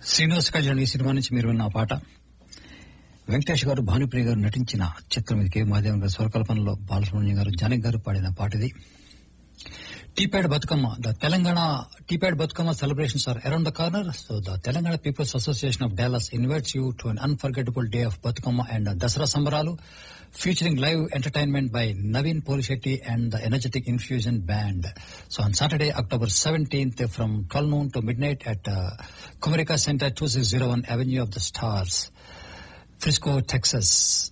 శ్రీనివాస్ కళ్యాణ్ ఈ సినిమా నుంచి మీరు విన్న ఆ పాట వెంకటేష్ గారు భానుప్రియ గారు నటించిన చిత్రం ఇది కె మాదేవన్ గారు స్వరకల్పనలో బాలసుబ్రహ్మణ్యం గారు జానక్ గారు పాడిన పాట ఇది TPAD Bathukamma the Telangana TPAD Bathukamma celebrations are around the corner so the Telangana people's association of Dallas invites you to an unforgettable day of Bathukamma and Dasara సంబరాలు featuring live entertainment by Naveen Polishetty and the energetic Infusion Band. So on Saturday, October 17th from 12 noon to midnight at uh, Comerica Center, 2601 Avenue of the Stars, Frisco, Texas.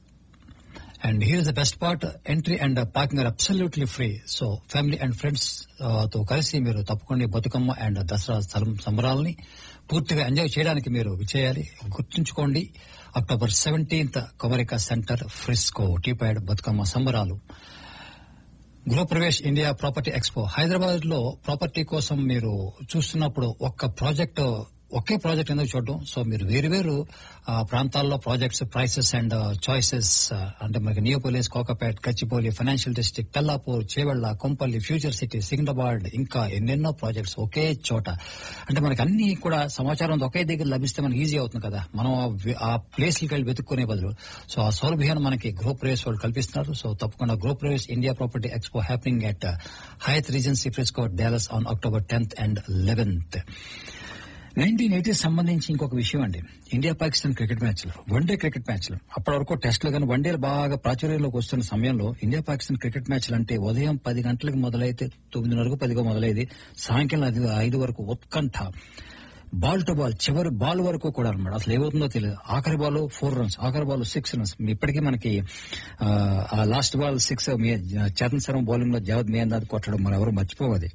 And here is the best part, entry and uh, parking are absolutely free. So family and friends uh, తో కలిసి మీరు తప్పకుండా Bathukamma and Dasara సం- సంబరాలని పూర్తిగా enjoy చేయడానికి మీరు విచేయాలి గుర్తుంచుకోండి October seventeenth Comerica Center Frisco TPAD Bathukamma సంబరాలు Gruhapravesh India property expo Hyderabad లో ప్రాపర్టీ కోసం మీరు చూస్తున్నప్పుడు ఒక్క ప్రాజెక్ట్ ఒకే ప్రాజెక్ట్ ఎందుకు చూడడం సో మీరు వేరు వేరు ఆ, ప్రాంతాల్లో ప్రాజెక్ట్స్ ప్రైసెస్ అండ్ చాయిసెస్ అంటే మనకి Neopolis Kokapet Gachibowli financial district Tellapur Chevella Kompally future city Secunderabad ఇంకా ఎన్నెన్నో ప్రాజెక్ట్స్ ఒకే చోట అంటే మనకి అన్ని కూడా సమాచారం ఒకే దగ్గర లభిస్తే మనకి ఈజీ అవుతుంది కదా మనం ఆ వి- ఆ ప్లేస్లకి వెళ్ళి వెతుక్కునే బదులు సో ఆ సౌలభ్యాన్ని మనకి గృహ ప్రవేశ్ వాళ్ళు కల్పిస్తున్నారు సో తప్పకుండా Griha Pravesh India property expo happening at Hyatt Regency Frisco Dallas on October tenth and eleventh nineteen eighty సంబంధించి ఇంకొక విషయం అండి ఇండియా పాకిస్తాన్ క్రికెట్ మ్యాచ్లు వన్డే క్రికెట్ మ్యాచ్లు అప్పటి వరకు టెస్టులు కానీ వన్డేలు బాగా ప్రాచుర్యంలోకి వస్తున్న సమయంలో ఇండియా పాకిస్తాన్ క్రికెట్ మ్యాచ్లు అంటే ఉదయం పది గంటలకు మొదలైతే తొమ్మిదిన్నరకు పదిగా మొదలైంది సాయంకాలం ఐదు ఐదు వరకు ఉత్కంఠ బాల్ టు బాల్ చివరి బాల్ వరకు కూడా అనమాట అసలు ఏమవుతుందో తెలియదు ఆఖరి బాల్ ఫోర్ రన్స్ ఆఖరి బాల్ సిక్స్ రన్స్ ఇప్పటికీ మనకి ఆ, ఆ last ball six Chetan Sharma bowling లో జవద్ మేందాద్ కొట్టడం మనం ఎవరు మర్చిపోవది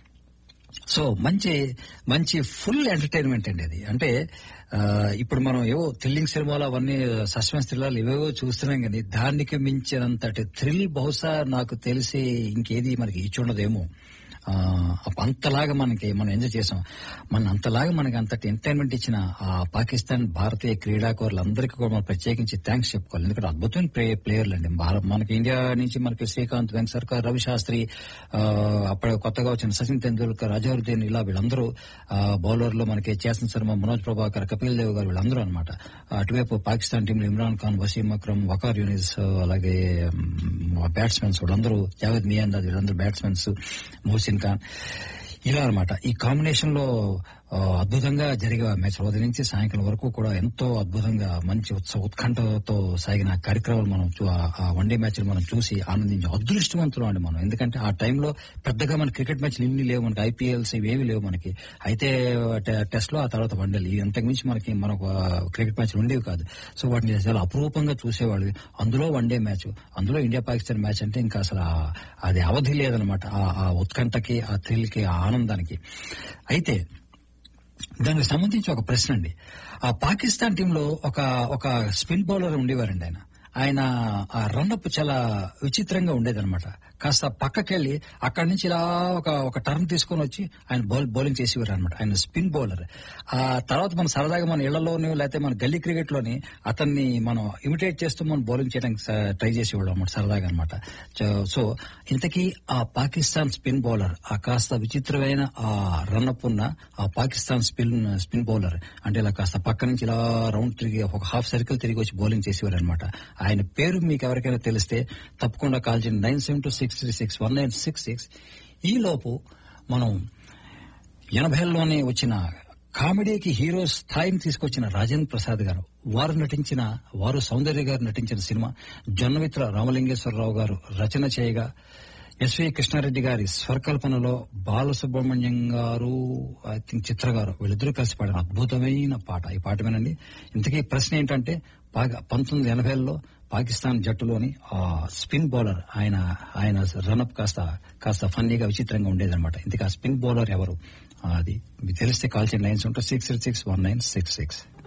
సో మంచి మంచి ఫుల్ ఎంటర్టైన్మెంట్ అండి అది అంటే ఆ, ఇప్పుడు మనం ఏవో థ్రిల్లింగ్ సినిమాలు అవన్నీ సస్పెన్స్ థ్రిల్లర్లు ఇవేవో చూస్తున్నాం కానీ దానికి మించినంతటి థ్రిల్ బహుశా నాకు తెలిసి ఇంకేది మనకి ఇచ్చి ఉండదేమో ఆ, అంతలాగా మనకి మనం ఎంజాయ్ చేసాం మన అంతలాగా మనకి అంతటి ఎంటర్టైన్మెంట్ ఇచ్చిన ఆ పాకిస్తాన్ భారతీయ క్రీడాకారులందరికీ కూడా మనం ప్రత్యేకించి థ్యాంక్స్ చెప్పుకోవాలి ఎందుకంటే అద్భుతమైన ప్లే ప్లేయర్లు అండి భారత్ మనకి ఇండియా నుంచి మనకి శ్రీకాంత్ వెంకట్ సర్కార్ రవి శాస్త్రి ఆ, అప్పుడు కొత్తగా వచ్చిన సచిన్ తెందూల్కర్ అజరుద్దీన్ ఇలా వీళ్ళందరూ బౌలర్లు మనకి చేతన్ శర్మ మనోజ్ ప్రభాకర్ కపిల్ దేవ్ గారు వీళ్ళందరూ అనమాట అటువైపు పాకిస్తాన్ టీంలో ఇమ్రాన్ ఖాన్ వసీం అక్రమ్ వకార్ యూనిస్ అలాగే బ్యాట్స్మెన్స్ వీళ్ళందరూ జావేద్ మియాందాద్ వీళ్ళందరూ బ్యాట్స్మెన్స్ మోసిన్ ఖాన్ ఇలా అనమాట ఈ కాంబినేషన్ లో ఆ, అద్భుతంగా జరిగే ఆ మ్యాచ్ ఉదయం నుంచి సాయంకాలం వరకు కూడా ఎంతో అద్భుతంగా మంచి ఉత్సవ ఉత్కంఠతో సాగిన ఆ కార్యక్రమాలు మనం చూ- ఆ- ఆ వన్డే మ్యాచ్ మనం చూసి ఆనందించి అదృష్టవంతులు అండి మనం ఎందుకంటే ఆ టైంలో పెద్దగా మన క్రికెట్ మ్యాచ్లు ఇన్ని లేవు మనకి ఐపీఎల్స్ ఇవేవి లేవు మనకి అయితే టె- టెస్ట్ లో ఆ తర్వాత వన్డేలు ఈ అంతకు మించి మనకి మనకు ఆ, క్రికెట్ మ్యాచ్లు ఉండేవి కాదు సో వాటిని చాలా అపురూపంగా చూసేవాళ్ళు అందులో వన్డే మ్యాచ్ అందులో ఇండియా పాకిస్తాన్ మ్యాచ్ అంటే ఇంకా అసలు ఆ- అది అవధి లేదనమాట ఆ- ఆ ఉత్కంఠకి ఆ థ్రిల్ కి ఆ ఆనందానికి అయితే దానికి సంబంధించి ఒక ప్రశ్న అండి ఆ పాకిస్తాన్ టీంలో ఒక ఒక స్పిన్ బౌలర్ ఉండేవారండి ఆయన ఆయన ఆ రన్అప్ చాలా విచిత్రంగా ఉండేదన్నమాట కాస్త పక్కకెళ్ళి అక్కడి నుంచి ఇలా ఒక ఒక టర్న్ తీసుకొని వచ్చి ఆయన బౌల్ బౌలింగ్ చేసేవారు అనమాట ఆయన స్పిన్ బౌలర్ ఆ తర్వాత మనం సరదాగా మన ఇళ్లలోని లేకపోతే మన గల్లీ క్రికెట్ లోని అతన్ని మనం ఇమిటేట్ చేస్తూ మనం బౌలింగ్ చేయడానికి ట్రై చేసేవాడు అనమాట సరదాగా అనమాట సో ఇంతకీ ఆ పాకిస్తాన్ స్పిన్ బౌలర్ ఆ కాస్త విచిత్రమైన ఆ రన్అప్ ఉన్న ఆ పాకిస్తాన్ స్పిన్ స్పిన్ బౌలర్ అంటే ఇలా కాస్త పక్క నుంచి ఇలా రౌండ్ తిరిగి ఒక హాఫ్ సర్కిల్ తిరిగి వచ్చి బౌలింగ్ చేసేవారు అనమాట ఆయన పేరు మీకు ఎవరికైనా తెలిస్తే తప్పకుండా కాల్ చేయండి nine seven two six three six one nine six six ఈ లోపు మనం ఎనభైలోనే వచ్చిన కామెడీకి హీరో స్థాయిని తీసుకొచ్చిన రాజేంద్ర ప్రసాద్ గారు వారు నటించిన వారు సౌందర్య గారు నటించిన సినిమా జొన్నమిత్ర రామలింగేశ్వరరావు గారు రచన చేయగా ఎస్వి కృష్ణారెడ్డి గారి స్వరకల్పనలో బాలసుబ్రహ్మణ్యం గారు ఐ థింక్ చిత్ర గారు వీళ్ళిద్దరూ కలిసి పాడిన అద్భుతమైన పాట ఈ పాట వినండి ఇంతకీ ప్రశ్న ఏంటంటే పాక- పంతొమ్మిది ఎనభైలో పాకిస్తాన్ జట్టులోని ఆ స్పిన్ బౌలర్ ఆయన ఆయన రన్అప్ కాస్త కాస్త ఫన్నీగా విచిత్రంగా ఉండేదన్నమాట ఇంతకీ ఆ స్పిన్ బౌలర్ ఎవరు ఆ, అది మీకు తెలిస్తే కాల్ చేయండి nine seven six six one nine six six